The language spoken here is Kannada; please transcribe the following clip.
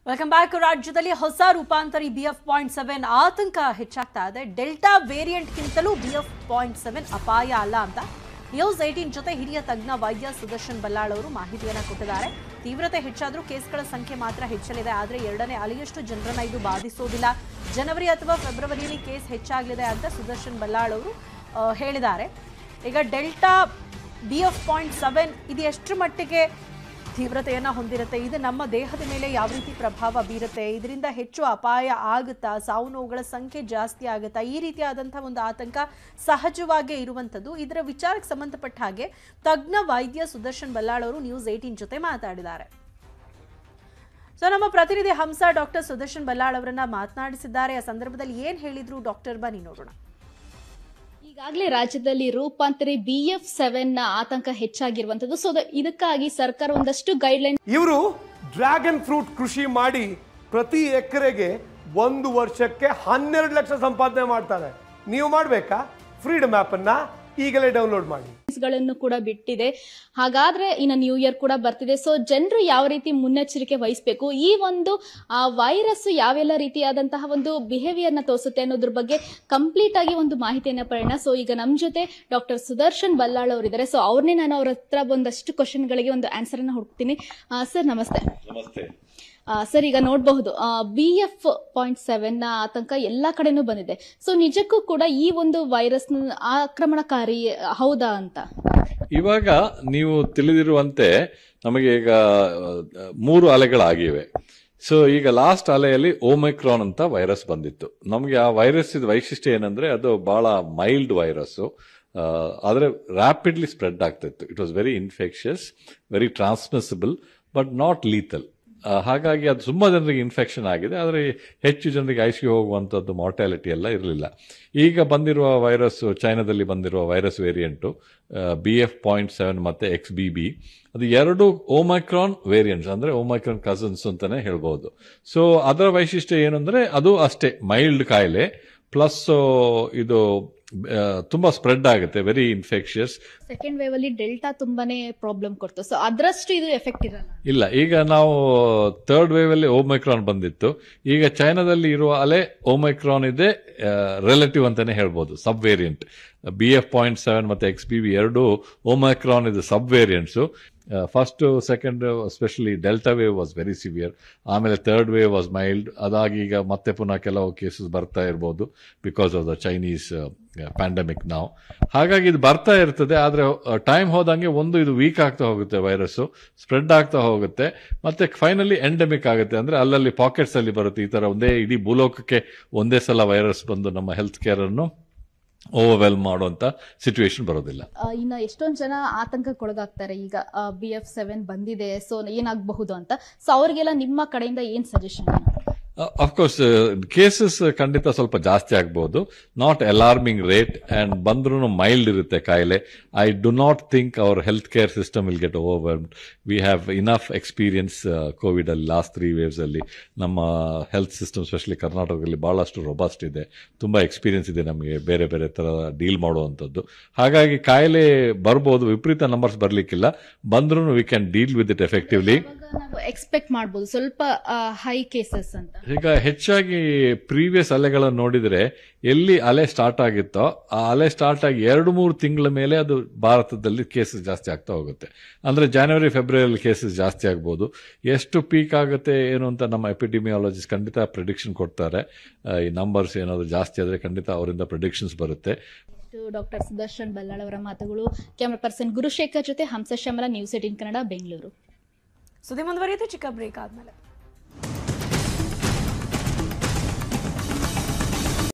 ವೆಲ್ಕಮ್ ಬ್ಯಾಕ್ ರಾಜ್ಯದಲ್ಲಿ ಹೊಸ ರೂಪಾಂತರಿ ಬಿ ಎಫ್ ಪಾಯಿಂಟ್ ಸೆವೆನ್ ಆತಂಕ ಹೆಚ್ಚಾಗ್ತಾ ಇದೆ ಡೆಲ್ಟಾ ವೇರಿಯಂಟ್ಗಿಂತಲೂ ಬಿ ಎಫ್ ಪಾಯಿಂಟ್ ಸೆವೆನ್ ಅಪಾಯ ಅಲ್ಲ ಅಂತ ನ್ಯೂಸ್ ಏಟೀನ್ ಜೊತೆ ಹಿರಿಯ ತಜ್ಞ ವೈದ್ಯ ಸುದರ್ಶನ್ ಬಲ್ಲಾಳ್ ಅವರು ಮಾಹಿತಿಯನ್ನ ಕೊಟ್ಟಿದ್ದಾರೆ ತೀವ್ರತೆ ಹೆಚ್ಚಾದರೂ ಕೇಸ್ಗಳ ಸಂಖ್ಯೆ ಮಾತ್ರ ಹೆಚ್ಚಲಿದೆ ಆದರೆ ಎರಡನೇ ಅಲೆಯಷ್ಟು ಜನರನ್ನ ಇದು ಬಾಧಿಸೋದಿಲ್ಲ ಜನವರಿ ಅಥವಾ ಫೆಬ್ರವರಿಯಲ್ಲಿ ಕೇಸ್ ಹೆಚ್ಚಾಗಲಿದೆ ಅಂತ ಸುದರ್ಶನ್ ಬಲ್ಲಾಳ್ ಅವರು ಆ, ಹೇಳಿದ್ದಾರೆ ಈಗ delta B F point seven ಇದು ಎಷ್ಟರ ಮಟ್ಟಿಗೆ ತೀವ್ರತೆಯನ್ನ ಹೊಂದಿರುತ್ತೆ ಇದು ನಮ್ಮ ದೇಹದ ಮೇಲೆ ಯಾವ ರೀತಿ ಪ್ರಭಾವ ಬೀರುತ್ತೆ ಇದರಿಂದ ಹೆಚ್ಚು ಅಪಾಯ ಆಗುತ್ತಾ ಸಾವು ನೋವುಗಳ ಸಂಖ್ಯೆ ಜಾಸ್ತಿ ಆಗುತ್ತಾ ಈ ರೀತಿಯಾದಂತಹ ಒಂದು ಆತಂಕ ಸಹಜವಾಗೇ ಇರುವಂಥದ್ದು ಇದರ ವಿಚಾರಕ್ಕೆ ಸಂಬಂಧಪಟ್ಟ ಹಾಗೆ ತಜ್ಞ ವೈದ್ಯ ಸುದರ್ಶನ್ ಬಲ್ಲಾಳ್ ಅವರು ನ್ಯೂಸ್ ಏಟೀನ್ ಜೊತೆ ಮಾತಾಡಿದ್ದಾರೆ ಸೊ ನಮ್ಮ ಪ್ರತಿನಿಧಿ ಹಂಸ ಡಾಕ್ಟರ್ ಸುದರ್ಶನ್ ಬಲ್ಲಾಳ್ ಅವರನ್ನ ಮಾತನಾಡಿಸಿದ್ದಾರೆ ಆ ಸಂದರ್ಭದಲ್ಲಿ ಏನ್ ಹೇಳಿದ್ರು ಡಾಕ್ಟರ್ ಬನ್ನಿ ನೋಡೋಣ ಈಗಾಗಲೇ ರಾಜ್ಯದಲ್ಲಿ ರೂಪಾಂತರಿ ಬಿ ಎಫ್ ಸೆವೆನ್ ನ ಆತಂಕ ಹೆಚ್ಚಾಗಿರುವಂತದ್ದು ಸೊ ಇದಕ್ಕಾಗಿ ಸರ್ಕಾರ ಒಂದಷ್ಟು ಗೈಡ್ ಲೈನ್ ಇವರು ಡ್ರ್ಯಾಗನ್ ಫ್ರೂಟ್ ಕೃಷಿ ಮಾಡಿ ಪ್ರತಿ ಎಕರೆಗೆ ಒಂದು ವರ್ಷಕ್ಕೆ ಹನ್ನೆರಡು ಲಕ್ಷ ಸಂಪಾದನೆ ಮಾಡ್ತಾರೆ ನೀವು ಮಾಡಬೇಕಾ ಫ್ರೀಡಮ್ ಅನ್ನ ಈಗಲೇ ಡೌನ್ಲೋಡ್ ಮಾಡಿ ಗಳನ್ನು ಕೂಡ ಬಿಟ್ಟಿದೆ ಹಾಗಾದ್ರೆ ಇನ್ನು ನ್ಯೂ ಇಯರ್ ಕೂಡ ಬರ್ತಿದೆ ಸೊ ಜನರು ಯಾವ ರೀತಿ ಮುನ್ನೆಚ್ಚರಿಕೆ ವಹಿಸಬೇಕು ಈ ಒಂದು ಆ ವೈರಸ್ ಯಾವೆಲ್ಲ ರೀತಿಯಾದಂತಹ ಒಂದು ಬಿಹೇವಿಯರ್ ನ ತೋರಿಸುತ್ತೆ ಅನ್ನೋದ್ರ ಬಗ್ಗೆ ಕಂಪ್ಲೀಟ್ ಆಗಿ ಒಂದು ಮಾಹಿತಿಯನ್ನ ಪಡೆಯೋಣ ಸೊ ಈಗ ನಮ್ ಜೊತೆ ಡಾಕ್ಟರ್ ಸುದರ್ಶನ್ ಬಲ್ಲಾಳ್ ಅವರಿದ್ದಾರೆ ಸೊ ಅವ್ರನ್ನೇ ನಾನು ಅವ್ರ ಹತ್ರ ಒಂದಷ್ಟು ಕ್ವಶನ್ ಗಳಿಗೆ ಒಂದು ಆನ್ಸರ್ ಅನ್ನ ಹುಡುಕ್ತೀನಿ ಸರ್ ನಮಸ್ತೆ ನಮಸ್ತೆ ಆ, ಸರ್ ಈಗ ನೋಡಬಹುದು ಬಿ ಎಫ್ ಪಾಯಿಂಟ್ ಸೆವೆನ್ ನ ಆತಂಕ ಎಲ್ಲಾ ಕಡೆನೂ ಬಂದಿದೆ ಸೊ ನಿಜಕ್ಕೂ ಕೂಡ ಈ ಒಂದು ವೈರಸ್ ಆಕ್ರಮಣಕಾರಿ ಹೌದಾ ಅಂತ ಇವಾಗ ನೀವು ತಿಳಿದಿರುವಂತೆ ನಮಗೆ ಈಗ ಆ, ಮೂರು ಅಲೆಗಳಾಗಿವೆ ಸೊ ಈಗ ಲಾಸ್ಟ್ ಅಲೆಯಲ್ಲಿ ಓಮೈಕ್ರಾನ್ ಅಂತ ವೈರಸ್ ಬಂದಿತ್ತು ನಮಗೆ ಆ ವೈರಸ್ ವೈಶಿಷ್ಟ್ಯ ಏನಂದ್ರೆ ಅದು ಬಹಳ ಮೈಲ್ಡ್ ವೈರಸ್ ಆದರೆ ರ್ಯಾಪಿಡ್ಲಿ ಸ್ಪ್ರೆಡ್ ಆಗ್ತಿತ್ತು it was very infectious very transmissible but not lethal ಹಾಗಾಗಿ ಅದು ತುಂಬ ಜನರಿಗೆ ಇನ್ಫೆಕ್ಷನ್ ಆಗಿದೆ ಆದರೆ ಹೆಚ್ಚು ಜನರಿಗೆ ಐ ಸಿ ಹೋಗುವಂಥದ್ದು ಮಾರ್ಟಾಲಿಟಿ ಎಲ್ಲ ಇರಲಿಲ್ಲ ಈಗ ಬಂದಿರುವ ವೈರಸ್ ಚೈನಾದಲ್ಲಿ ಬಂದಿರುವ virus variant B F point seven ಮತ್ತು ಎಕ್ಸ್ ಬಿ ಬಿ ಅದು ಎರಡು ಓಮೈಕ್ರಾನ್ ವೇರಿಯಂಟ್ಸ್ ಅಂದರೆ ಓಮೈಕ್ರಾನ್ ಕಸನ್ಸ್ ಅಂತಲೇ ಹೇಳ್ಬೋದು ಸೊ ಅದರ ವೈಶಿಷ್ಟ್ಯ ಏನಂದರೆ ಅದು ಅಷ್ಟೇ ಮೈಲ್ಡ್ ಕಾಯಿಲೆ ಪ್ಲಸ್ ಇದು ಆ, ತುಂಬಾ ಸ್ಪ್ರೆಡ್ ಆಗುತ್ತೆ ವೆರಿ ಇನ್ಫೆಕ್ಷಿಯಸ್ ಸೆಕೆಂಡ್ ವೇವ್ ಅಲ್ಲಿ ಡೆಲ್ಟಾ ತುಂಬಾನೇ ಪ್ರಾಬ್ಲಮ್ ಕೊಡ್ತು ಸೊ ಅದ್ರಷ್ಟು ಇದು ಎಫೆಕ್ಟ್ ಇರಲ್ಲ ಇಲ್ಲ ಈಗ ನಾವು ಥರ್ಡ್ ವೇವ್ ಅಲ್ಲಿ ಓಮೈಕ್ರಾನ್ ಬಂದಿತ್ತು ಈಗ ಚೈನಾದಲ್ಲಿ ಇರುವ ಅಲೆ ಓಮೈಕ್ರಾನ್ ಇದೆ ರಿಲೇಟಿವ್ ಅಂತಾನೆ ಹೇಳ್ಬೋದು sub variant B F point seven ಮತ್ತೆ ಎಕ್ಸ್ ಬಿ ವಿ ಎರಡು ಓಮೈಕ್ರಾನ್ ಇದೆ sub variants first second specially delta wave was very severe ಆಮೇಲೆ ಥರ್ಡ್ ವೇವ್ ವಾಸ್ ಮೈಲ್ಡ್ ಅದಾಗಿ ಈಗ ಮತ್ತೆ ಪುನಃ ಕೆಲವು ಕೇಸಸ್ ಬರ್ತಾ ಇರ್ಬೋದು because of the Chinese pandemic ನಾವು ಹಾಗಾಗಿ ಇದು ಬರ್ತಾ ಇರ್ತದೆ ಆದರೆ ಟೈಮ್ ಹೋದಂಗೆ ಒಂದು ಇದು ವೀಕ್ ಆಗ್ತಾ ಹೋಗುತ್ತೆ ವೈರಸ್ಸು ಸ್ಪ್ರೆಡ್ ಆಗ್ತಾ ಹೋಗುತ್ತೆ ಮತ್ತೆ ಫೈನಲಿ ಎಂಡೆಮಿಕ್ ಆಗುತ್ತೆ ಅಂದ್ರೆ ಅಲ್ಲಲ್ಲಿ ಪಾಕೆಟ್ಸ್ ಅಲ್ಲಿ ಬರುತ್ತೆ ಈ ತರ ಒಂದೇ ಇಡೀ ಭೂಲೋಕಕ್ಕೆ ಒಂದೇ ಸಲ ವೈರಸ್ ಬಂದು ನಮ್ಮ ಹೆಲ್ತ್ ಕೇರ್ ಅನ್ನು ಓವರ್ವೆಲ್ಮ್ ಮಾಡುವಂತ ಸಿಚುವೇಶನ್ ಬರೋದಿಲ್ಲ ಆ, ಇನ್ನ ಎಷ್ಟೊಂದ್ ಜನ ಆತಂಕಕ್ಕೊಳಗಾಗ್ತಾರೆ ಈಗ ಬಿ ಎಫ್ ಸೆವೆನ್ ಬಂದಿದೆ ಸೊ ಏನಾಗಬಹುದು ಅಂತ ಸೊ ಅವ್ರಿಗೆಲ್ಲ ನಿಮ್ಮ ಕಡೆಯಿಂದ ಏನ್ ಸಜೆಷನ್ ಅಫ್ಕೋರ್ಸ್ ಕೇಸಸ್ ಖಂಡಿತ ಸ್ವಲ್ಪ ಜಾಸ್ತಿ ಆಗ್ಬೋದು ನಾಟ್ ಅಲಾರ್ಮಿಂಗ್ ರೇಟ್ ಅಂಡ್ ಬಂದ್ರೂ ಮೈಲ್ಡ್ ಇರುತ್ತೆ ಕಾಯಿಲೆ I do not think our health care system will get overwhelmed we have enough experience Covid ಅಲ್ಲಿ ಲಾಸ್ಟ್ ತ್ರೀ ವೇವ್ಸ್ ಅಲ್ಲಿ ನಮ್ಮ ಹೆಲ್ತ್ ಸಿಸ್ಟಮ್ ಸ್ಪೆಷಲಿ ಕರ್ನಾಟಕದಲ್ಲಿ ಬಹಳಷ್ಟು ರೊಬಸ್ಟ್ ಇದೆ ತುಂಬಾ ಎಕ್ಸ್ಪೀರಿಯನ್ಸ್ ಇದೆ ನಮಗೆ ಬೇರೆ ಬೇರೆ ತರ ಡೀಲ್ ಮಾಡುವಂಥದ್ದು ಹಾಗಾಗಿ ಕಾಯಿಲೆ ಬರ್ಬೋದು ವಿಪರೀತ ನಂಬರ್ಸ್ ಬರ್ಲಿಕ್ಕಿಲ್ಲ ಬಂದ್ರೂ we can deal with it effectively ನಾವು ಎಕ್ಸ್ಪೆಕ್ಟ್ ಮಾಡ್ಬೋದು ಸ್ವಲ್ಪ ಹೈ ಕೇಸಸ್ ಅಂತ ಈಗ ಹೆಚ್ಚಾಗಿ ಪ್ರೀವಿಯಸ್ ಅಲೆಗಳನ್ನು ನೋಡಿದ್ರೆ ಎಲ್ಲಿ ಅಲೆ ಸ್ಟಾರ್ಟ್ ಆಗಿತ್ತೋ ಆ ಅಲೆ ಸ್ಟಾರ್ಟ್ ಆಗಿ ಎರಡು ಮೂರು ತಿಂಗಳ ಮೇಲೆ ಅದು ಭಾರತದಲ್ಲಿ ಕೇಸಸ್ ಜಾಸ್ತಿ ಆಗ್ತಾ ಹೋಗುತ್ತೆ ಅಂದ್ರೆ ಜನವರಿ ಫೆಬ್ರವರಿಯಲ್ಲಿ ಕೇಸಸ್ ಜಾಸ್ತಿ ಆಗ್ಬೋದು ಎಷ್ಟು ಪೀಕ್ ಆಗುತ್ತೆ ಏನು ಅಂತ ನಮ್ಮ ಎಪಿಡಿಮಿಯಾಲಜಿಸ್ಟ್ ಖಂಡಿತ ಪ್ರಿಡಿಕ್ಷನ್ ಕೊಡ್ತಾರೆ ಆ, ಈ ನಂಬರ್ಸ್ ಏನಾದ್ರು ಜಾಸ್ತಿ ಆದ್ರೆ ಖಂಡಿತ ಅವರಿಂದ ಪ್ರಿಡಿಕ್ಷನ್ಸ್ ಬರುತ್ತೆ ಡಾಕ್ಟರ್ ಸುದರ್ಶನ್ ಬಲ್ಲಾಳ್ ಅವರ ಮಾತುಗಳು ಕ್ಯಾಮರಾ ಪರ್ಸನ್ ಗುರುಶೇಖರ್ ಜೊತೆ ಹಂಸ ಶ್ಯಾಮಲ ನ್ಯೂಸ್ ಏಟಿನ್ ಕನ್ನಡ ಬೆಂಗಳೂರು ಸುದ್ದಿ ಮುಂದುವರಿಯುತ್ತೆ ಚಿಕ್ಕ ಬ್ರೇಕ್ ಆದ್ಮೇಲೆ